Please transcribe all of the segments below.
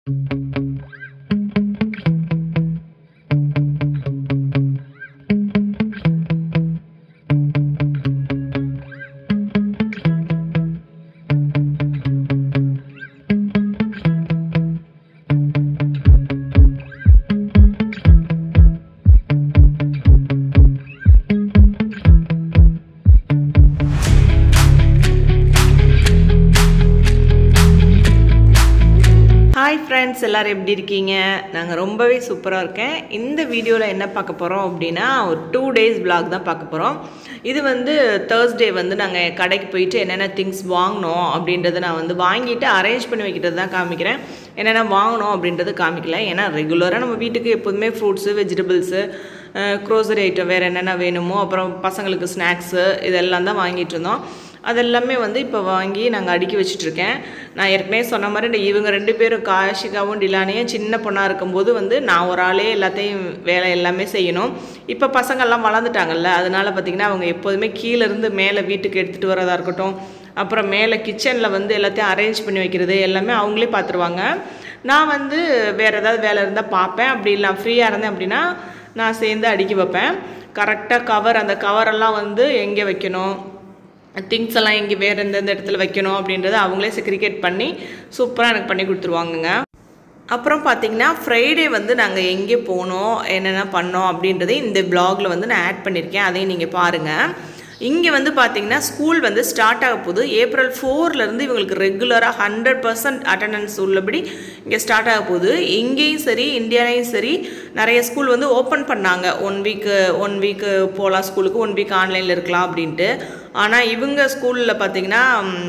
hi friends எல்லோரும் எப்படி இருக்கீங்க நாங்கள் ரொம்பவே சூப்பராக இருக்கேன் இந்த வீடியோவில் என்ன பார்க்க போகிறோம் அப்படின்னா ஒரு டூ டேஸ் vlog தான் பார்க்க போகிறோம் இது வந்து தேர்ஸ்டே வந்து நாங்கள் கடைக்கு போயிட்டு என்னென்ன திங்ஸ் வாங்கினோம் அப்படின்றத நான் வந்து வாங்கிட்டு அரேஞ்ச் பண்ணி வைக்கிறது தான் காமிக்கிறேன் என்னென்ன வாங்கினோம் அப்படின்றது காமிக்கல ஏன்னா ரெகுலராக நம்ம வீட்டுக்கு எப்போதுமே ஃப்ரூட்ஸு வெஜிடபிள்ஸு க்ரோசரி ஐட்டம் வேறு என்னென்ன வேணுமோ அப்புறம் பசங்களுக்கு ஸ்நாக்ஸு இதெல்லாம் தான் வாங்கிட்டு இருந்தோம் அதெல்லாமே வந்து இப்போ வாங்கி நாங்கள் அடுக்கி வச்சிட்ருக்கேன் நான் ஏற்கனவே சொன்ன மாதிரி இந்த இவங்க ரெண்டு பேரும் காஷிகாவும் டிலானியும் சின்ன பொண்ணாக இருக்கும்போது வந்து நான் ஒரு ஆளே எல்லாத்தையும் வேலை எல்லாமே செய்யணும் இப்போ பசங்கள்லாம் வளர்ந்துட்டாங்கல்ல அதனால பார்த்திங்கன்னா அவங்க எப்போதுமே கீழேருந்து மேலே வீட்டுக்கு எடுத்துகிட்டு வரதா இருக்கட்டும் அப்புறம் மேலே கிச்சனில் வந்து எல்லாத்தையும் அரேஞ்ச் பண்ணி வைக்கிறது எல்லாமே அவங்களே பார்த்துருவாங்க நான் வந்து வேறு ஏதாவது வேலை இருந்தால் பார்ப்பேன் அப்படி இல்லை ஃப்ரீயாக இருந்தேன் அப்படின்னா நான் சேர்ந்து அடுக்கி வைப்பேன் கரெக்டாக கவர் அந்த கவரெல்லாம் வந்து எங்கே வைக்கணும் திங்ஸ் எல்லாம் எங்கே வேறு எந்தெந்த இடத்துல வைக்கணும் அப்படின்றத அவங்களே செக்ரிகேட் பண்ணி சூப்பராக எனக்கு பண்ணி கொடுத்துருவாங்கங்க அப்புறம் பார்த்தீங்கன்னா ஃப்ரைடே வந்து நாங்கள் எங்கே போனோம் என்னென்ன பண்ணோம் அப்படின்றதை இந்த பிளாகில் வந்து நான் ஆட் பண்ணியிருக்கேன் அதையும் நீங்கள் பாருங்கள் இங்கே வந்து பார்த்தீங்கன்னா ஸ்கூல் வந்து ஸ்டார்ட் ஆக போகுது ஏப்ரல் ஃபோர்லேருந்து இவங்களுக்கு ரெகுலராக ஹண்ட்ரட் பர்சன்ட் அட்டண்டன்ஸ் உள்ளபடி இங்கே ஸ்டார்ட் ஆக போகுது இங்கேயும் சரி இந்தியாலையும் சரி நிறைய ஸ்கூல் வந்து ஓப்பன் பண்ணாங்க ஒன் வீக்கு ஒன் வீக்கு போகலாம் ஸ்கூலுக்கு ஒன் வீக் ஆன்லைனில் இருக்கலாம் அப்படின்ட்டு ஆனால் இவங்க ஸ்கூலில் பார்த்தீங்கன்னா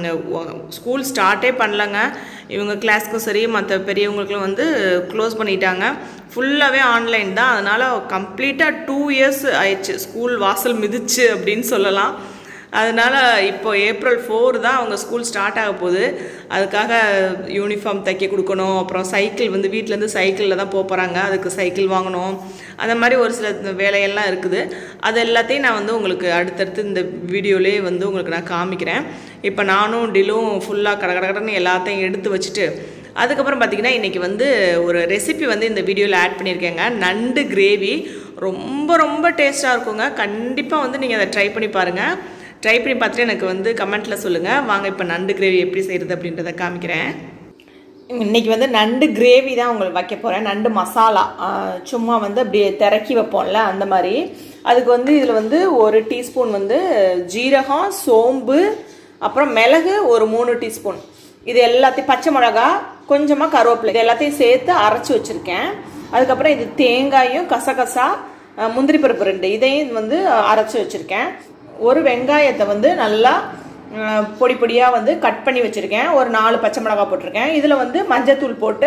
ஸ்கூல் ஸ்டார்ட்டே பண்ணலங்க இவங்க கிளாஸ்க்கும் சரி மற்ற பெரியவங்களுக்கும் வந்து க்ளோஸ் பண்ணிட்டாங்க ஃபுல்லாகவே ஆன்லைன் தான் அதனால் கம்ப்ளீட்டாக டூ இயர்ஸ் ஆயிடுச்சு ஸ்கூல் வாசல் மிதிச்சு அப்படின்னு சொல்லலாம் அதனால் இப்போ ஏப்ரல் ஃபோர் தான் அவங்க ஸ்கூல் ஸ்டார்ட் ஆக போகுது அதுக்காக யூனிஃபார்ம் தைக்க கொடுக்கணும் அப்புறம் சைக்கிள் வந்து வீட்டிலேருந்து சைக்கிளில் தான் போக போகிறாங்க அதுக்கு சைக்கிள் வாங்கணும் அந்த மாதிரி ஒரு சில வேலையெல்லாம் இருக்குது அது எல்லாத்தையும் நான் வந்து உங்களுக்கு அடுத்தடுத்து இந்த வீடியோலேயே வந்து உங்களுக்கு நான் காமிக்கிறேன் இப்போ நானும் டிலும் ஃபுல்லாக கட கடன்னு எல்லாத்தையும் எடுத்து வச்சுட்டு அதுக்கப்புறம் பார்த்திங்கன்னா இன்றைக்கி வந்து ஒரு ரெசிபி வந்து இந்த வீடியோவில் ஆட் பண்ணியிருக்கேங்க நண்டு கிரேவி ரொம்ப ரொம்ப டேஸ்ட்டாக இருக்குங்க கண்டிப்பாக வந்து நீங்கள் அதை ட்ரை பண்ணி பாருங்கள் ட்ரை பண்ணி பார்த்துட்டு எனக்கு வந்து கமெண்ட்டில் சொல்லுங்கள் வாங்க இப்போ நண்டு கிரேவி எப்படி செய்கிறது அப்படின்றத காமிக்கிறேன் இன்றைக்கி வந்து நண்டு கிரேவி தான் உங்களுக்கு வைக்க போகிறேன் நண்டு மசாலா சும்மா வந்து அப்படியே திறக்கி வைப்போம்ல அந்த மாதிரி அதுக்கு வந்து இதில் வந்து ஒரு டீஸ்பூன் வந்து ஜீரகம் சோம்பு அப்புறம் மிளகு ஒரு மூணு டீஸ்பூன் இது எல்லாத்தையும் பச்சை மிளகா கொஞ்சமாக கருவேப்பிலை இது எல்லாத்தையும் சேர்த்து அரைச்சி வச்சுருக்கேன் அதுக்கப்புறம் இது தேங்காயும் கசகசா முந்திரி பருப்பு ரெண்டு இதையும் வந்து அரைச்சி வச்சுருக்கேன் ஒரு வெங்காயத்தை வந்து நல்லா பொடி பொடியாக வந்து கட் பண்ணி வச்சுருக்கேன் ஒரு நாலு பச்சை மிளகா போட்டிருக்கேன் இதில் வந்து மஞ்சத்தூள் போட்டு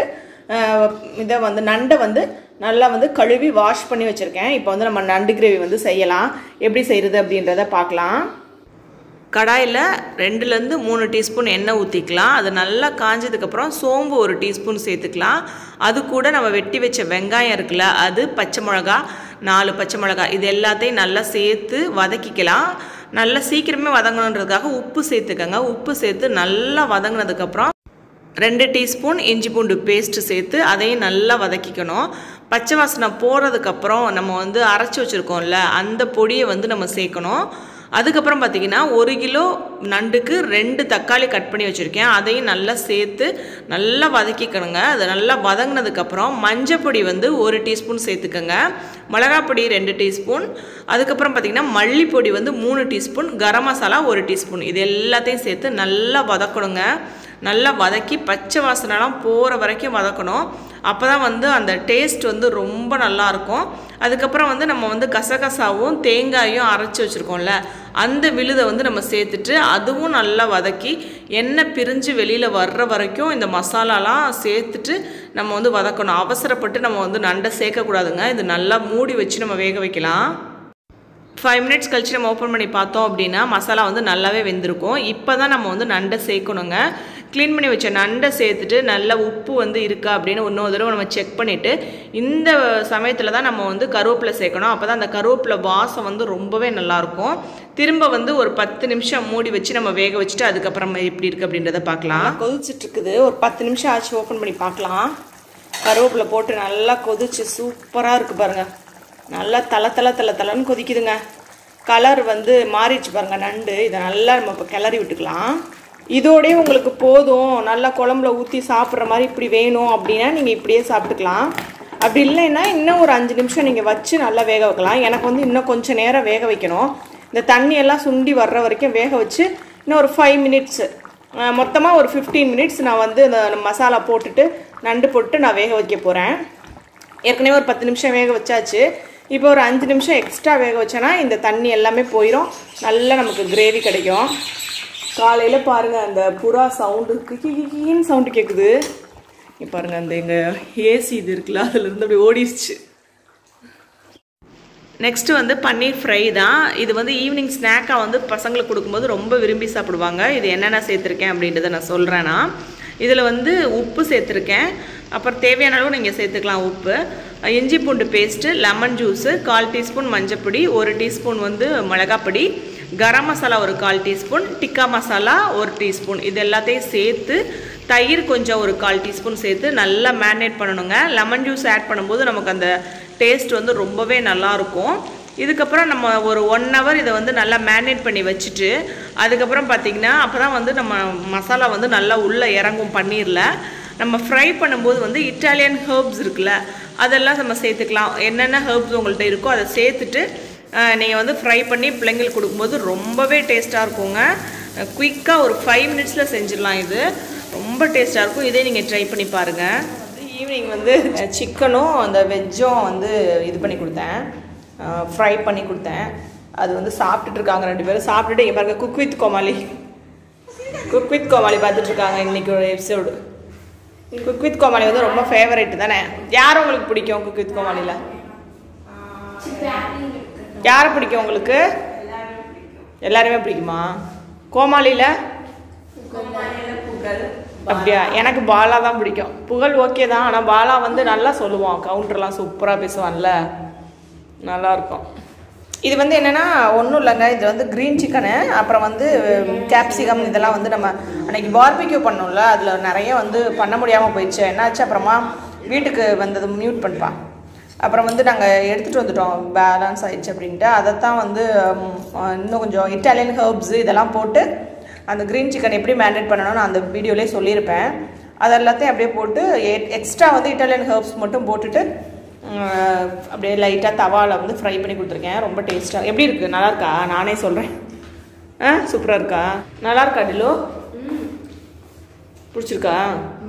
இதை வந்து நண்டை வந்து நல்லா வந்து கழுவி வாஷ் பண்ணி வச்சுருக்கேன் இப்போ வந்து நம்ம நண்டு கிரேவி வந்து செய்யலாம் எப்படி செய்கிறது அப்படின்றத பார்க்கலாம் கடாயில் ரெண்டுலேருந்து மூணு டீஸ்பூன் எண்ணெய் ஊற்றிக்கலாம் அது நல்லா காஞ்சதுக்கப்புறம் சோம்பு ஒரு டீஸ்பூன் சேர்த்துக்கலாம் அது கூட நம்ம வெட்டி வச்ச வெங்காயம் இருக்குல்ல அது பச்சை மிளகா நாலு பச்சை மிளகா இது எல்லாத்தையும் நல்லா சேர்த்து வதக்கிக்கலாம் நல்லா சீக்கிரமே வதங்கணுன்றதுக்காக உப்பு சேர்த்துக்கங்க உப்பு சேர்த்து நல்லா வதங்கினதுக்கப்புறம் ரெண்டு டீஸ்பூன் இஞ்சி பூண்டு பேஸ்ட்டு சேர்த்து அதையும் நல்லா வதக்கிக்கணும் பச்சை வாசனை போகிறதுக்கப்புறம் நம்ம வந்து அரைச்சி வச்சுருக்கோம்ல அந்த பொடியை வந்து நம்ம சேர்க்கணும் அதுக்கப்புறம் பார்த்திங்கன்னா ஒரு கிலோ நண்டுக்கு ரெண்டு தக்காளி கட் பண்ணி வச்சுருக்கேன் அதையும் நல்லா சேர்த்து நல்லா வதக்கிக்கணுங்க அது நல்லா வதங்கினதுக்கப்புறம் மஞ்சப்பொடி வந்து ஒரு டீஸ்பூன் சேர்த்துக்கோங்க மிளகாப்பொடி ரெண்டு டீஸ்பூன் அதுக்கப்புறம் பார்த்திங்கன்னா மல்லிப்பொடி வந்து மூணு டீஸ்பூன் கரம் மசாலா ஒரு டீஸ்பூன் இது எல்லாத்தையும் சேர்த்து நல்லா வதக்கணுங்க நல்லா வதக்கி பச்சை வாசனைலாம் போகிற வரைக்கும் வதக்கணும் அப்போ தான் வந்து அந்த டேஸ்ட் வந்து ரொம்ப நல்லாயிருக்கும் அதுக்கப்புறம் வந்து நம்ம வந்து கசகசாவும் தேங்காயும் அரைச்சி வச்சுருக்கோம்ல அந்த விழுதை வந்து நம்ம சேர்த்துட்டு அதுவும் நல்லா வதக்கி எண்ணெய் பிரிஞ்சு வெளியில் வர்ற வரைக்கும் இந்த மசாலாலாம் சேர்த்துட்டு நம்ம வந்து வதக்கணும் அவசரப்பட்டு நம்ம வந்து நண்டை சேர்க்கக்கூடாதுங்க இது நல்லா மூடி வச்சு நம்ம வேக வைக்கலாம் ஃபைவ் மினிட்ஸ் கழிச்சு நம்ம ஓப்பன் பண்ணி பார்த்தோம் அப்படின்னா மசாலா வந்து நல்லாவே வெந்திருக்கும் இப்போ தான் நம்ம வந்து நண்டை சேர்க்கணுங்க க்ளீன் பண்ணி வச்ச நண்டை சேர்த்துட்டு நல்ல உப்பு வந்து இருக்கா அப்படின்னு இன்னொரு தடவை நம்ம செக் பண்ணிவிட்டு இந்த சமயத்தில் தான் நம்ம வந்து கருவேப்பிலை சேர்க்கணும் அப்போ தான் அந்த கருவேப்பிலை வாசம் வந்து ரொம்பவே நல்லாயிருக்கும் திரும்ப வந்து ஒரு பத்து நிமிஷம் மூடி வச்சு நம்ம வேக வச்சுட்டு அதுக்கப்புறம் எப்படி இருக்குது அப்படின்றத பார்க்கலாம் கொதிச்சுட்டு இருக்குது ஒரு பத்து நிமிஷம் ஆச்சு ஓப்பன் பண்ணி பார்க்கலாம் கருவேப்பிலை போட்டு நல்லா கொதிச்சு சூப்பராக இருக்குது பாருங்கள் நல்லா தலை தலை தலை தலைன்னு கொதிக்குதுங்க கலர் வந்து மாறிடுச்சு பாருங்கள் நண்டு இதை நல்லா நம்ம இப்போ கிளறி விட்டுக்கலாம் இதோடய உங்களுக்கு போதும் நல்லா குழம்புல ஊற்றி சாப்பிட்ற மாதிரி இப்படி வேணும் அப்படின்னா நீங்கள் இப்படியே சாப்பிட்டுக்கலாம் அப்படி இல்லைன்னா இன்னும் ஒரு அஞ்சு நிமிஷம் நீங்கள் வச்சு நல்லா வேக வைக்கலாம் எனக்கு வந்து இன்னும் கொஞ்சம் நேரம் வேக வைக்கணும் இந்த தண்ணி எல்லாம் சுண்டி வர்ற வரைக்கும் வேக வச்சு இன்னும் ஒரு ஃபைவ் மினிட்ஸு மொத்தமாக ஒரு ஃபிஃப்டீன் மினிட்ஸ் நான் வந்து இந்த மசாலா போட்டுட்டு நண்டு போட்டு நான் வேக வைக்க போகிறேன் ஏற்கனவே ஒரு பத்து நிமிஷம் வேக வச்சாச்சு இப்போ ஒரு அஞ்சு நிமிஷம் எக்ஸ்ட்ரா வேக வச்சேன்னா இந்த தண்ணி எல்லாமே போயிடும் நல்லா நமக்கு கிரேவி கிடைக்கும் காலையில் பாருங்கள் அந்த புறா சவுண்டு கிக்கின்னு சவுண்டு கேட்குது இங்க பாருங்கள் அந்த எங்கள் ஏசி இது இருக்குல்ல அதுலேருந்து அப்படி ஓடிடுச்சு நெக்ஸ்ட்டு வந்து பன்னீர் ஃப்ரை தான் இது வந்து ஈவினிங் ஸ்நாக்காக வந்து பசங்களுக்கு கொடுக்கும்போது ரொம்ப விரும்பி சாப்பிடுவாங்க இது என்னென்ன சேர்த்துருக்கேன் அப்படின்றத நான் சொல்கிறேன்னா இதில் வந்து உப்பு சேர்த்துருக்கேன் அப்புறம் தேவையான அளவு நீங்கள் சேர்த்துக்கலாம் உப்பு இஞ்சி பூண்டு பேஸ்ட்டு லெமன் ஜூஸு கால் டீஸ்பூன் மஞ்சப்பொடி ஒரு டீஸ்பூன் வந்து மிளகாப்பொடி கரம் மசாலா ஒரு கால் டீஸ்பூன் டிக்கா மசாலா ஒரு டீஸ்பூன் இது எல்லாத்தையும் சேர்த்து தயிர் கொஞ்சம் ஒரு கால் டீஸ்பூன் சேர்த்து நல்லா மேரினேட் பண்ணணுங்க லெமன் ஜூஸ் ஆட் பண்ணும்போது நமக்கு அந்த டேஸ்ட் வந்து ரொம்பவே நல்லாயிருக்கும் இதுக்கப்புறம் நம்ம ஒரு ஒன் ஹவர் இதை வந்து நல்லா மேரினேட் பண்ணி வச்சுட்டு அதுக்கப்புறம் பார்த்திங்கன்னா அப்போ தான் வந்து நம்ம மசாலா வந்து நல்லா உள்ளே இறங்கும் பன்னீரில் நம்ம ஃப்ரை பண்ணும்போது வந்து இட்டாலியன் ஹர்ப்ஸ் இருக்குல்ல அதெல்லாம் நம்ம சேர்த்துக்கலாம் என்னென்ன ஹர்ப்ஸ் உங்கள்கிட்ட இருக்கோ அதை சேர்த்துட்டு நீங்கள் வந்து ஃப்ரை பண்ணி பிள்ளைங்களுக்கு கொடுக்கும்போது ரொம்பவே டேஸ்ட்டாக இருக்குங்க குயிக்காக ஒரு ஃபைவ் மினிட்ஸில் செஞ்சிடலாம் இது ரொம்ப டேஸ்ட்டாக இருக்கும் இதே நீங்கள் ட்ரை பண்ணி பாருங்கள் வந்து ஈவினிங் வந்து சிக்கனும் அந்த வெஜ்ஜும் வந்து இது பண்ணி கொடுத்தேன் ஃப்ரை பண்ணி கொடுத்தேன் அது வந்து சாப்பிட்டுட்டு இருக்காங்க ரெண்டு பேரும் சாப்பிட்டுட்டு இங்க பாருங்க cook with Comali cook with Comali பார்த்துட்டு இருக்காங்க இன்னைக்கு ஒரு எபிசோடு குக் வித் கோமாளி வந்து ரொம்ப ஃபேவரட் தானே யார் உங்களுக்கு பிடிக்கும் குக் வித் கோமாளியில் யாரை பிடிக்கும் உங்களுக்கு எல்லாருமே பிடிக்குமா கோமாளியில் அப்படியா எனக்கு பாலா தான் பிடிக்கும் புகழ் ஓகே தான் ஆனால் பாலா வந்து நல்லா சொல்லுவான் கவுண்டர்லாம் சூப்பராக பேசுவான்ல நல்லா இருக்கும் இது வந்து என்னென்னா ஒன்றும் இல்லைங்க இது வந்து க்ரீன் சிக்கனு அப்புறம் வந்து கேப்சிகம் இதெல்லாம் வந்து நம்ம அன்னைக்கு பார்பிக்யூ பண்ணோம்ல அதில் நிறைய வந்து பண்ண முடியாமல் போயிடுச்சு என்னாச்சு அப்புறமா வீட்டுக்கு வந்தது மியூட் பண்ணிப்பான் அப்புறம் வந்து நாங்கள் எடுத்துகிட்டு வந்துட்டோம் பேலன்ஸ் ஆயிடுச்சு அப்படின்ட்டு அதைத்தான் வந்து ம், இன்னும் கொஞ்சம் இட்டாலியன் ஹர்ப்ஸ் இதெல்லாம் போட்டு அந்த க்ரீன் சிக்கன் எப்படி மேரினேட் பண்ணணும்னு நான் அந்த வீடியோலேயே சொல்லியிருப்பேன் அது எல்லாத்தையும் அப்படியே போட்டு எக்ஸ்ட்ரா வந்து இட்டாலியன் ஹர்ப்ஸ் மட்டும் போட்டுட்டு ம், அப்படியே லைட்டாக தவாவில் வந்து ஃப்ரை பண்ணி கொடுத்துருக்கேன் ரொம்ப டேஸ்ட்டாக எப்படி இருக்குது நல்லா இருக்கா நானே சொல்கிறேன் ஆ சூப்பராக இருக்கா நல்லா இருக்கா டிலோ பிடிச்சிருக்கா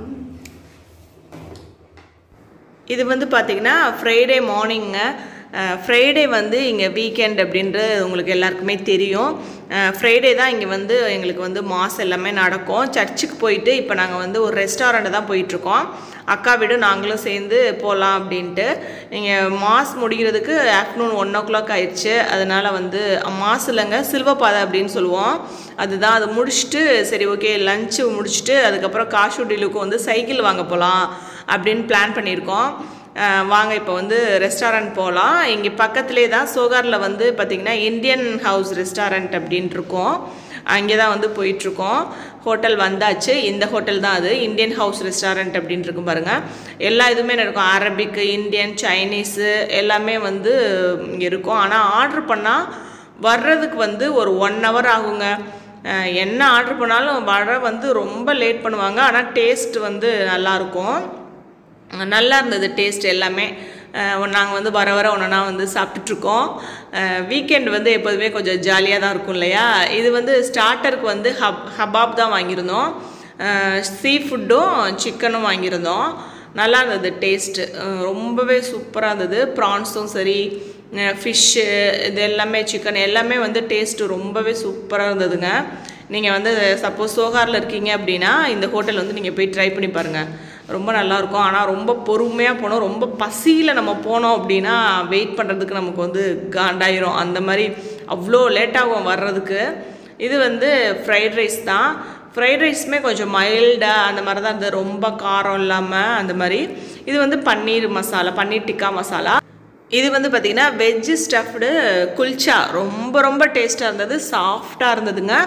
இது வந்து பார்த்திங்கன்னா ஃப்ரைடே மார்னிங்க ஃப்ரைடே வந்து இங்கே வீக்கெண்ட் அப்படின்றது உங்களுக்கு எல்லாருக்குமே தெரியும் ஃப்ரைடே தான் இங்கே வந்து எங்களுக்கு வந்து மாஸ் எல்லாமே நடக்கும் சர்ச்சுக்கு போயிட்டு இப்போ நாங்கள் வந்து ஒரு ரெஸ்டாரண்ட்டு தான் போயிட்டுருக்கோம் அக்கா வீடு நாங்களும் சேர்ந்து போகலாம் அப்படின்ட்டு இங்கே மாஸ் முடிகிறதுக்கு ஆஃப்டர்நூன் ஒன் ஓ கிளாக் ஆயிடுச்சு அதனால் வந்து மாஸ் இல்லைங்க சில்வப்பாதை அப்படின்னு சொல்லுவோம் அதுதான் அதை முடிச்சுட்டு சரி ஓகே லஞ்சு முடிச்சுட்டு அதுக்கப்புறம் காஷு டீலுக்கு வந்து சைக்கிள் வாங்க போகலாம் அப்படின்னு பிளான் பண்ணியிருக்கோம் அஹ் வாங்க இப்போ வந்து ரெஸ்டாரண்ட் போகலாம் இங்கே பக்கத்துலேயே தான் சோகாரில் வந்து பார்த்திங்கன்னா இந்தியன் ஹவுஸ் ரெஸ்டாரண்ட் அப்படின்ட்டு இருக்கோம் அங்கே தான் வந்து போயிட்டுருக்கோம் ஹோட்டல் வந்தாச்சு இந்த ஹோட்டல் தான் அது இந்தியன் ஹவுஸ் ரெஸ்டாரண்ட் அப்படின்ட்டு இருக்கும் பாருங்கள் எல்லா இதுவுமே இருக்கும் அரபிக்கு இந்தியன் சைனீஸு எல்லாமே வந்து இங்கே இருக்கும் ஆனால் ஆர்டர் பண்ணால் வர்றதுக்கு வந்து ஒரு ஒன் ஹவர் ஆகுங்க அஹ் என்ன ஆர்டர் பண்ணாலும் வர வந்து ரொம்ப லேட் பண்ணுவாங்க ஆனால் டேஸ்ட் வந்து நல்லாயிருக்கும் நல்லா இருந்தது டேஸ்ட் எல்லாமே நாங்கள் வந்து வர வர ஒன்றா வந்து சாப்பிட்டுட்ருக்கோம் வீக்கெண்ட் வந்து எப்போதுமே கொஞ்சம் ஜாலியாக தான் இருக்கும் இல்லையா இது வந்து ஸ்டார்டருக்கு வந்து ஹப் ஹபாப் தான் வாங்கியிருந்தோம் சீ ஃபுட்டும் சிக்கனும் வாங்கியிருந்தோம் நல்லா இருந்தது டேஸ்ட்டு ரொம்பவே சூப்பராக இருந்தது ப்ரான்ஸும் சரி ஃபிஷ்ஷு இது எல்லாமே சிக்கன் எல்லாமே வந்து டேஸ்ட்டு ரொம்பவே சூப்பராக இருந்ததுங்க நீங்கள் வந்து சப்போஸ் சோகாரில் இருக்கீங்க அப்படின்னா இந்த ஹோட்டல் வந்து நீங்கள் போய் ட்ரை பண்ணி பாருங்கள் ரொம்ப நல்லாயிருக்கும் ஆனால் ரொம்ப பொறுமையாக போனோம் ரொம்ப பசியில் நம்ம போனோம் அப்படின்னா வெயிட் பண்ணுறதுக்கு நமக்கு வந்து காண்டாயிரும் அந்த மாதிரி அவ்வளோ லேட்டாகும் வர்றதுக்கு இது வந்து ஃப்ரைட் ரைஸ் தான் ஃப்ரைட் ரைஸுமே கொஞ்சம் மைல்டாக அந்த மாதிரி தான் இருந்தது ரொம்ப காரம் இல்லாமல் அந்த மாதிரி இது வந்து பன்னீர் மசாலா பன்னீர் டிக்கா மசாலா இது வந்து பார்த்திங்கன்னா வெஜ்ஜு ஸ்டஃப்டு குல்ச்சா ரொம்ப ரொம்ப டேஸ்ட்டாக இருந்தது சாஃப்டாக இருந்ததுங்க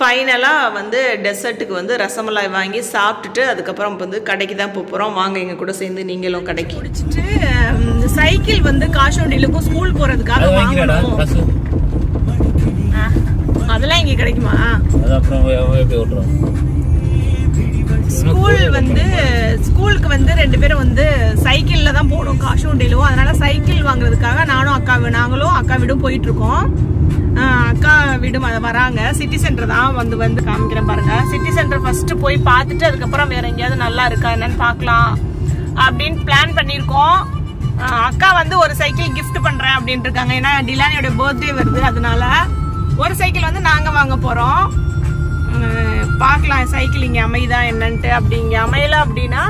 ஃபைனலாக வந்து டெசர்ட்டுக்கு வந்து ரசமலாய் வாங்கி சாப்பிட்டுட்டு அதுக்கப்புறம் வந்து கடைக்கு தான் போக போகிறோம் வாங்க எங்கள் கூட சேர்ந்து நீங்களும் கடைக்கு முடிச்சிட்டு சைக்கிள் வந்து காஷோண்டிலுக்கும் ஸ்கூல் போறதுக்காக அது வாங்கிக்கடா வாங்கணும் பசு ஆ, அதெல்லாம் இங்க கிடைக்குமா அது அப்புறம் அவன் எப்படி ஓட்டுறான் ஸ்கூல் வந்து ஸ்கூலுக்கு வந்து ரெண்டு பேரும் வந்து சைக்கிள்ல தான் போகணும் காஷோண்டிலும் அதனால சைக்கிள் வாங்குறதுக்காக நானும் அக்கா வீ- நாங்களும் அக்கா வீடும் போயிட்டு இருக்கோம் ஆ, அக்கா வீடும் வ- வராங்க சிட்டி சென்டர் தான் வந்து வந்து காமிக்கிறேன் பாருங்க சிட்டி சென்டர் ஃபர்ஸ்ட் போய் பார்த்துட்டு அதுக்கப்புறம் வேற எங்கேயாவது நல்லா இருக்கா என்னன்னு பார்க்கலாம் அப்படின்னு பிளான் பண்ணியிருக்கோம் ஆ, அக்கா வந்து ஒரு சைக்கிள் gift பண்றேன் அப்படின்ட்டு இருக்காங்க ஏன்னா டிலானியோட பர்த்டே வருது அதனால ஒரு சைக்கிள் வந்து நாங்க வாங்க போறோம் உம், பார்க்கலாம் சைக்கிள் இங்க அமைதா என்னன்ட்டு அப்படி இங்க அமையல அப்படின்னா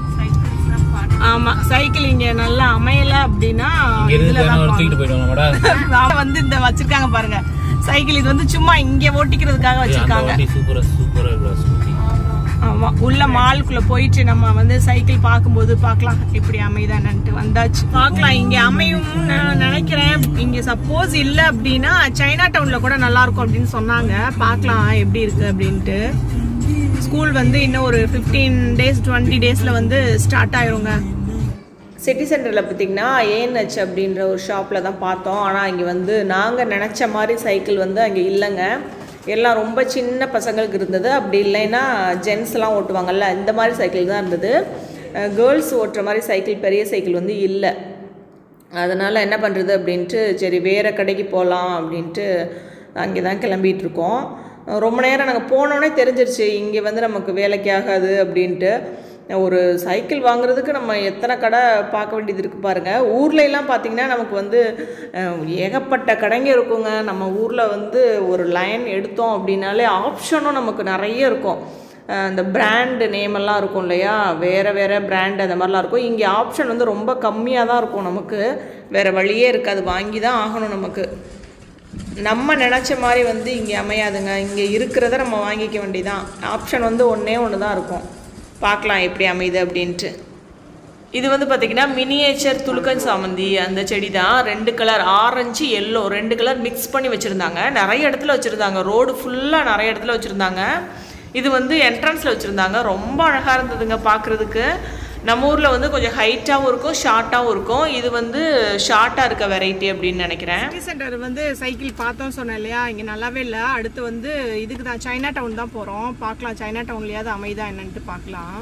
ஆமா சைக்கிள் இங்க நல்லா அமையல அப்படின்னா இங்க இருந்து இதுலதான் தேவை தூக்கிட்டு போயிடுவாங்கடா நான் வந்து இந்த வச்சிருக்காங்க பாருங்க சைக்கிள் இது வந்து சும்மா இங்க ஓட்டிக்கிறதுக்காக அந்த வச்சிருக்காங்க வண்டி சூப்பரா சூப்பரா இருக்கா ஸ்கூட்டி ஆமா உள்ள மாலுக்குள்ள போயிட்டு நம்ம வந்து சைக்கிள் பார்க்கும்போது பார்க்கலாம் இப்படி அமைதானன்ட்டு வந்தாச்சு பார்க்கலாம் இங்க அமையும் நான் நினைக்கிறேன் இங்க சப்போஸ் இல்ல அப்படின்னா சைனா டவுன்ல கூட நல்லா இருக்கும் அப்படின்னு சொன்னாங்க பார்க்கலாம் எப்படி இருக்கு அப்படின்ட்டு ஸ்கூல் வந்து இன்னும் ஒரு 15 டேஸ் டுவெண்ட்டி டேஸ்ல வந்து ஸ்டார்ட் ஆயிருங்க சிட்டி சென்டரில் பார்த்தீங்கன்னா ஏஎன்ஹெச் அப்படின்ற ஒரு ஷாப்பில் தான் பார்த்தோம் ஆனால் இங்கே வந்து நாங்கள் நினச்ச மாதிரி சைக்கிள் வந்து அங்கே இல்லைங்க எல்லாம் ரொம்ப சின்ன பசங்களுக்கு இருந்தது அப்படி இல்லைன்னா ஜென்ஸ்லாம் ஓட்டுவாங்கல்ல இந்த மாதிரி சைக்கிள் தான் இருந்தது கேர்ள்ஸ் ஓட்டுற மாதிரி சைக்கிள் பெரிய சைக்கிள் வந்து இல்லை அதனால் என்ன பண்ணுறது அப்படின்ட்டு சரி வேறு கடைக்கு போகலாம் அப்படின்ட்டு அங்கே தான் கிளம்பிட்டு இருக்கோம் ரொம்ப நேரம் நாங்கள் போனோடனே தெரிஞ்சிருச்சு இங்கே வந்து நமக்கு வேலைக்கு ஆகாது அப்படின்ட்டு ஒரு சைக்கிள் வாங்குறதுக்கு நம்ம எத்தனை கடை பார்க்க வேண்டியது இருக்குது பாருங்கள் ஊர்ல எல்லாம் பார்த்தீங்கன்னா நமக்கு வந்து அஹ், ஏகப்பட்ட கடைங்க இருக்குங்க நம்ம ஊரில் வந்து ஒரு லைன் எடுத்தோம் அப்படின்னாலே ஆப்ஷனும் நமக்கு நிறைய இருக்கும் அஹ் இந்த பிராண்டு நேம் எல்லாம் இருக்கும் இல்லையா வேறு வேறு பிராண்ட் அந்த மாதிரிலாம் இருக்கும் இங்கே ஆப்ஷன் வந்து ரொம்ப கம்மியாக தான் இருக்கும் நமக்கு வேறு வழியே இருக்காது வாங்கி தான் ஆகணும் நமக்கு நம்ம நினச்ச மாதிரி வந்து இங்கே அமையாதுங்க இங்கே இருக்கிறத நம்ம வாங்கிக்க வேண்டியதான் ஆப்ஷன் வந்து ஒன்றே ஒன்று தான் இருக்கும் பார்க்கலாம் எப்படி அமையுது அப்படின்ட்டு இது வந்து பார்த்திங்கன்னா மினியேச்சர் துலுக்கன் சாமந்தி அந்த செடி தான் ரெண்டு கலர் ஆரஞ்சு எல்லோ ரெண்டு கலர் மிக்ஸ் பண்ணி வச்சுருந்தாங்க நிறைய இடத்துல வச்சுருந்தாங்க ரோடு ஃபுல்லாக நிறைய இடத்துல வச்சுருந்தாங்க இது வந்து என்ட்ரன்ஸில் வச்சுருந்தாங்க ரொம்ப அழகாக இருந்ததுங்க பார்க்குறதுக்கு நம்ம ஊரில் வந்து கொஞ்சம் ஹைட்டாகவும் இருக்கும் ஷார்ட்டாகவும் இருக்கும் இது வந்து ஷார்ட்டாக இருக்க வெரைட்டி அப்படின்னு நினைக்கிறேன் சிட்டி சென்டர் வந்து சைக்கிள் பார்த்தோம் சொன்னேன் இல்லையா இங்க நல்லாவே இல்லை அடுத்து வந்து இதுக்கு தான் சைனா டவுன் தான் போறோம் பார்க்கலாம் சைனா டவுன்லயாவது அமைதா என்னன்ட்டு பார்க்கலாம்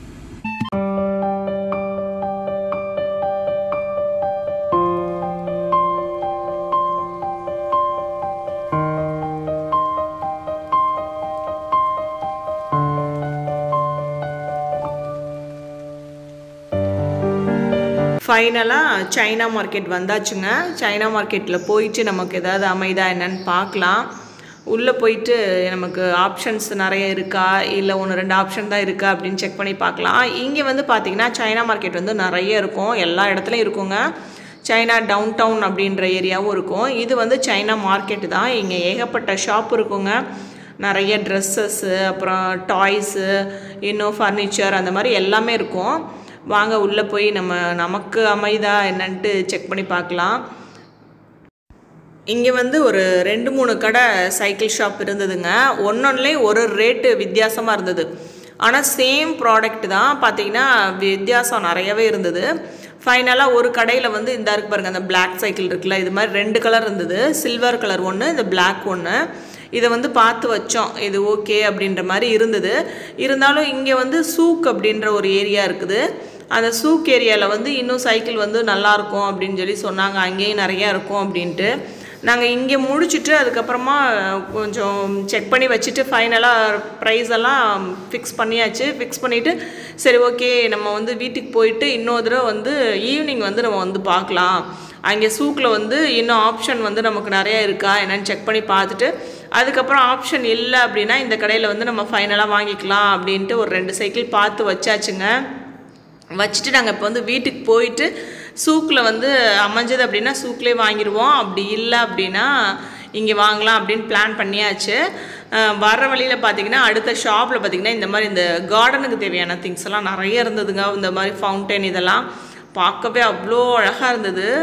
ஃபைனலாக சைனா மார்க்கெட் வந்தாச்சுங்க சைனா மார்க்கெட்டில் போயிட்டு நமக்கு ஏதாவது அமைதா என்னன்னு பார்க்கலாம் உள்ளே போயிட்டு நமக்கு ஆப்ஷன்ஸ் நிறைய இருக்கா இல்லை ஒன்று ரெண்டு ஆப்ஷன் தான் இருக்கா அப்படின்னு செக் பண்ணி பார்க்கலாம் இங்கே வந்து பார்த்திங்கன்னா சைனா மார்க்கெட் வந்து நிறைய இருக்கும் எல்லா இடத்துலையும் இருக்குங்க சைனா டவுன் டவுன் அப்படின்ற ஏரியாவும் இருக்கும் இது வந்து சைனா மார்க்கெட்டு தான் இங்கே ஏகப்பட்ட ஷாப் இருக்குங்க நிறைய ட்ரெஸ்ஸஸ்ஸு அப்புறம் டாய்ஸு இன்னும் ஃபர்னிச்சர் அந்த மாதிரி எல்லாமே இருக்கும் வாங்க உள்ளே போய் நம்ம நமக்கு அமைதா என்னன்ட்டு செக் பண்ணி பார்க்கலாம் இங்கே வந்து ஒரு ரெண்டு மூணு கடை சைக்கிள் ஷாப் இருந்ததுங்க ஒன்னொன்னுலேயும் ஒரு ரேட்டு வித்தியாசமாக இருந்தது ஆனால் சேம் ப்ராடக்ட் தான் பார்த்தீங்கன்னா வித்தியாசம் நிறையவே இருந்தது ஃபைனலாக ஒரு கடையில் வந்து இந்த இருக்கு பாருங்க அந்த Black சைக்கிள் இருக்குல்ல இது மாதிரி ரெண்டு கலர் இருந்தது சில்வர் கலர் ஒன்று இந்த Black ஒன்று இதை வந்து பார்த்து வச்சோம் இது ஓகே அப்படின்ற மாதிரி இருந்தது இருந்தாலும் இங்கே வந்து சூக் அப்படின்ற ஒரு ஏரியா இருக்குது அந்த சூக் ஏரியாவில் வந்து இன்னும் சைக்கிள் வந்து நல்லா இருக்கும் அப்படின்னு சொல்லி சொன்னாங்க அங்கேயும் நிறையா இருக்கும் அப்படின்ட்டு நாங்கள் இங்கே முடிச்சுட்டு அதுக்கப்புறமா கொஞ்சம் செக் பண்ணி வச்சுட்டு ஃபைனலாக ப்ரைஸ் எல்லாம் ஃபிக்ஸ் பண்ணியாச்சு ஃபிக்ஸ் பண்ணிவிட்டு சரி ஓகே நம்ம வந்து வீட்டுக்கு போயிட்டு இன்னொரு தடவை வந்து ஈவினிங் வந்து நம்ம வந்து பார்க்கலாம் அங்கே சூக்கில் வந்து இன்னும் ஆப்ஷன் வந்து நமக்கு நிறையா இருக்கா என்னன்னு செக் பண்ணி பார்த்துட்டு அதுக்கப்புறம் ஆப்ஷன் இல்லை அப்படின்னா இந்த கடையில் வந்து நம்ம ஃபைனலாக வாங்கிக்கலாம் அப்படின்ட்டு ஒரு ரெண்டு சைக்கிள் பார்த்து வச்சாச்சுங்க வச்சுட்டு நாங்கள் இப்போ வந்து வீட்டுக்கு போயிட்டு சூக்கில் வந்து அமைஞ்சது அப்படின்னா சூக்லேயே வாங்கிடுவோம் அப்படி இல்லை அப்படின்னா இங்கே வாங்கலாம் அப்படின்னு பிளான் பண்ணியாச்சு அஹ் வர வழியில் பார்த்தீங்கன்னா அடுத்த ஷாப்பில் பார்த்தீங்கன்னா இந்த மாதிரி இந்த கார்டனுக்கு தேவையான திங்ஸ் எல்லாம் நிறைய இருந்ததுங்க இந்த மாதிரி ஃபவுண்டைன் இதெல்லாம் பார்க்கவே அவ்வளோ அழகாக இருந்தது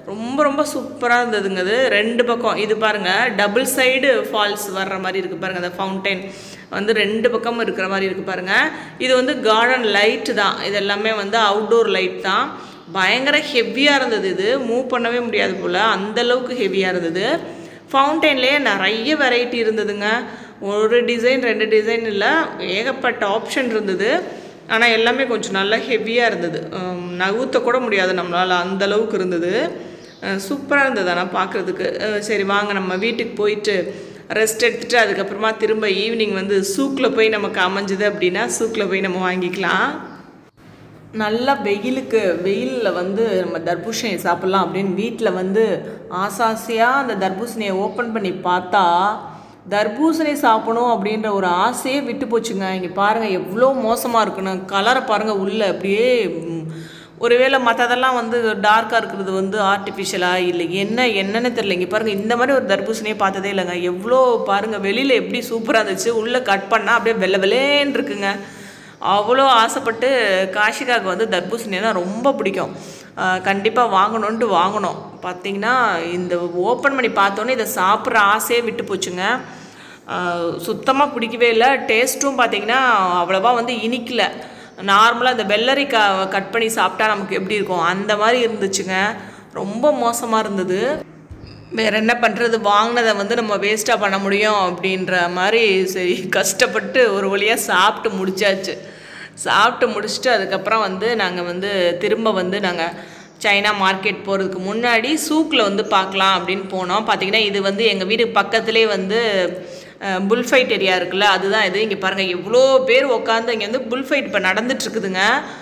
ரொம்ப ரொம்ப சூப்பராக இருந்ததுங்க அது ரெண்டு பக்கம் இது பாருங்கள் டபுள் சைடு ஃபால்ஸ் வர்ற மாதிரி இருக்குது பாருங்கள் அந்த ஃபவுண்டைன் வந்து ரெண்டு பக்கமும் இருக்கிற மாதிரி இருக்குது பாருங்கள் இது வந்து கார்டன் லைட்டு தான் இது எல்லாமே வந்து அவுட்டோர் லைட் தான் பயங்கர ஹெவியாக இருந்தது இது மூவ் பண்ணவே முடியாது போல் அந்தளவுக்கு ஹெவியாக இருந்தது ஃபவுண்டைன்லேயே நிறைய வெரைட்டி இருந்ததுங்க ஒரு டிசைன் ரெண்டு டிசைன் இல்லை ஏகப்பட்ட ஆப்ஷன் இருந்தது ஆனால் எல்லாமே கொஞ்சம் நல்லா ஹெவியாக இருந்தது உம், நகர்த்த கூட முடியாது நம்மளால் அந்த அளவுக்கு இருந்தது சூப்பராக இருந்தது ஆனால் பார்க்குறதுக்கு சரி வாங்க நம்ம வீட்டுக்கு போயிட்டு ரெஸ்ட் எடுத்துட்டு அதுக்கப்புறமா திரும்ப ஈவினிங் வந்து சூக்கில் போய் நமக்கு அமைஞ்சுது அப்படின்னா சூக்கில் போய் நம்ம வாங்கிக்கலாம் நல்லா வெயிலுக்கு வெயிலில் வந்து நம்ம தர்பூசணி சாப்பிட்லாம் அப்படின்னு வீட்டில் வந்து ஆசாசியாக அந்த தர்பூசணியை ஓப்பன் பண்ணி பார்த்தா தர்பூசணி சாப்பிடணும் அப்படின்ற ஒரு ஆசையே விட்டு போச்சுங்க இங்கே பாருங்கள் எவ்வளோ மோசமாக இருக்குன்னு கலரை பாருங்கள் உள்ளே அப்படியே ம், ஒருவேளை மற்றதெல்லாம் வந்து டார்க்காக இருக்கிறது வந்து ஆர்டிஃபிஷியலாக இல்லை என்ன என்னன்னு தெரியல இங்கே பாருங்கள் இந்த மாதிரி ஒரு தர்பூசணியை பார்த்ததே இல்லைங்க எவ்வளோ பாருங்கள் வெளியில் எப்படி சூப்பராக இருந்துச்சு உள்ளே கட் பண்ணால் அப்படியே வெள்ளை வெள்ளேன்னு இருக்குங்க அவ்வளோ ஆசைப்பட்டு காஷிகாவுக்கு வந்து தர்பூசணினா ரொம்ப பிடிக்கும் கண்டிப்பாக வாங்கணுன்ட்டு வாங்கினோம் பார்த்தீங்கன்னா இந்த ஓப்பன் பண்ணி பார்த்தோன்னே இதை சாப்பிட்ற ஆசையே விட்டு போச்சுங்க சுத்தமாக பிடிக்கவே இல்லை டேஸ்ட்டும் பார்த்தீங்கன்னா அவ்வளோவா வந்து இனிக்கல நார்மலாக இந்த வெள்ளரிக்கா கட் பண்ணி சாப்பிட்டா நமக்கு எப்படி இருக்கும் அந்த மாதிரி இருந்துச்சுங்க ரொம்ப மோசமாக இருந்தது வேற என்ன பண்ணுறது வாங்கினதை வந்து நம்ம வேஸ்ட்டாக பண்ண முடியும் அப்படின்ற மாதிரி சரி கஷ்டப்பட்டு ஒரு வழியாக சாப்பிட்டு முடிச்சாச்சு சாப்பிட்டு முடிச்சுட்டு அதுக்கப்புறம் வந்து நாங்கள் வந்து திரும்ப வந்து நாங்கள் சைனா மார்க்கெட் போகிறதுக்கு முன்னாடி சூக்கில் வந்து பார்க்கலாம் அப்படின்னு போனோம் பார்த்தீங்கன்னா இது வந்து எங்கள் வீடு பக்கத்துலேயே வந்து புல் ஃபைட் ஏரியா இருக்குல்ல அதுதான் இது இங்கே பாருங்கள் எவ்வளோ பேர் உட்காந்து இங்கே வந்து புல் ஃபைட் இப்போ நடந்துட்டுருக்குதுங்க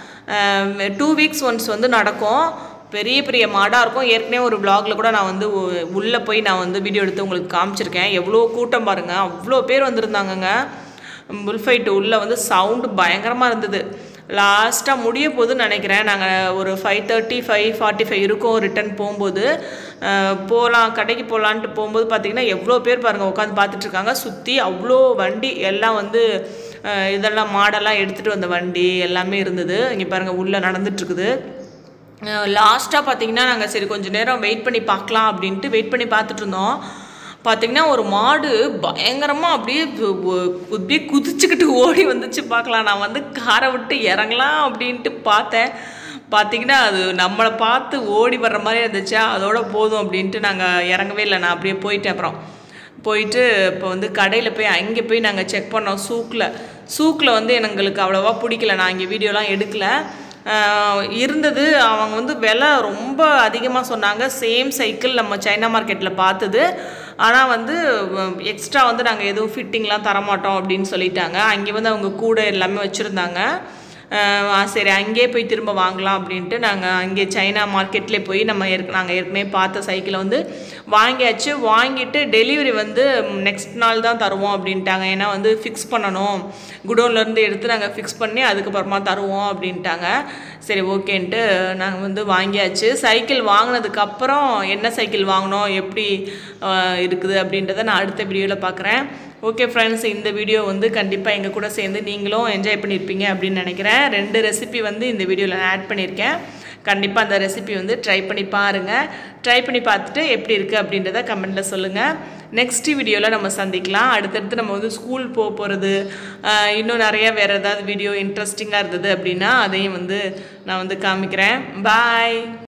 டூ வீக்ஸ் ஒன்ஸ் வந்து நடக்கும் பெரிய பெரிய மாடாக இருக்கும் ஏற்கனவே ஒரு vlogல கூட நான் வந்து உ- உள்ளே போய் நான் வந்து வீடியோ எடுத்து உங்களுக்கு காமிச்சிருக்கேன் எவ்வளோ கூட்டம் பாருங்கள் அவ்வளோ பேர் வந்திருந்தாங்கங்க புல் ஃபைட்டு உள்ளே வந்து சவுண்டு பயங்கரமாக இருந்தது லாஸ்ட்டாக முடிய போகுதுன்னு நினைக்கிறேன் நாங்கள் ஒரு five thirty five forty five இருக்கும் ரிட்டர்ன் போகும்போது போகலாம் கடைக்கு போகலான்ட்டு போகும்போது பார்த்தீங்கன்னா எவ்வளோ பேர் பாருங்கள் உட்காந்து பார்த்துட்டு இருக்காங்க சுற்றி அவ்வளோ வண்டி எல்லாம் வந்து அஹ், இதெல்லாம் மாடெல்லாம் எடுத்துகிட்டு வந்த வண்டி எல்லாமே இருந்தது இங்கே பாருங்கள் உள்ளே நடந்துட்டுருக்குது லாஸ்ட்டாக பார்த்தீங்கன்னா நாங்கள் சரி கொஞ்சம் நேரம் வெயிட் பண்ணி பார்க்கலாம் அப்படின்ட்டு வெயிட் பண்ணி பார்த்துட்டு இருந்தோம் பார்த்தீங்கன்னா ஒரு மாடு பயங்கரமாக அப்படியே கு- கு- அப்படியே குதிச்சுக்கிட்டு ஓடி வந்துச்சு பார்க்கலாம் நான் வந்து காரை விட்டு இறங்கலாம் அப்படின்ட்டு பார்த்தேன் பார்த்தீங்கன்னா அது நம்மளை பார்த்து ஓடி வர்ற மாதிரி இருந்துச்சா அதோட போதும் அப்படின்ட்டு நாங்கள் இறங்கவே இல்லை நான் அப்படியே போயிட்டேன் அப்புறம் போயிட்டு இப்போ வந்து கடையில் போய் அங்கே போய் நாங்கள் செக் பண்ணோம் சூக்கில் சூக்கில் வந்து எங்களுக்கு அவ்வளோவா பிடிக்கல நான் இங்கே வீடியோலாம் எடுக்கல ஆஹ் இருந்தது அவங்க வந்து விலை ரொம்ப அதிகமாக சொன்னாங்க சேம் சைக்கிள் நம்ம சைனா மார்க்கெட்டில் பார்த்தது ஆனால் வந்து எக்ஸ்ட்ரா வந்து நாங்கள் எதுவும் ஃபிட்டிங்லாம் தரமாட்டோம் அப்படின்னு சொல்லிட்டாங்க அங்கே வந்து அவங்க கூட எல்லாமே வச்சுருந்தாங்க ஆஹ் சரி அங்கேயே போய் திரும்ப வாங்கலாம் அப்படின்ட்டு நாங்கள் அங்கே சைனா மார்க்கெட்லேயே போய் நம்ம ஏற்க நாங்கள் ஏற்கனவே பார்த்த சைக்கிளை வந்து வாங்கியாச்சு வாங்கிட்டு டெலிவரி வந்து நெக்ஸ்ட் நாள் தான் தருவோம் அப்படின்ட்டாங்க ஏன்னா வந்து ஃபிக்ஸ் பண்ணணும் குடோன்லேருந்து எடுத்து நாங்கள் ஃபிக்ஸ் பண்ணி அதுக்கப்புறமா தருவோம் அப்படின்ட்டாங்க சரி ஓகேன்ட்டு நாங்கள் வந்து வாங்கியாச்சு சைக்கிள் வாங்கினதுக்கப்புறம் என்ன சைக்கிள் வாங்கினோம் எப்படி ஆஹ் இருக்குது அப்படின்றத நான் அடுத்த வீடியோவில் பார்க்குறேன் ஓகே ஃப்ரெண்ட்ஸ் இந்த வீடியோ வந்து கண்டிப்பாக எங்கள் கூட சேர்ந்து நீங்களும் என்ஜாய் பண்ணியிருப்பீங்க அப்படின்னு நினைக்கிறேன் ரெண்டு ரெசிபி வந்து இந்த வீடியோவில் நான் ஆட் பண்ணியிருக்கேன் கண்டிப்பாக அந்த ரெசிபி வந்து ட்ரை பண்ணி பாருங்கள் ட்ரை பண்ணி பார்த்துட்டு எப்படி இருக்குது அப்படின்றத கமெண்ட்டில் சொல்லுங்கள் நெக்ஸ்ட் வீடியோவில் நம்ம சந்திக்கலாம் அடுத்தடுத்து நம்ம வந்து ஸ்கூல் போக போகிறது இன்னும் நிறைய வேறு ஏதாவது வீடியோ இன்ட்ரெஸ்டிங்காக இருந்தது அப்படின்னா அதையும் வந்து நான் வந்து காமிக்கிறேன் பாய்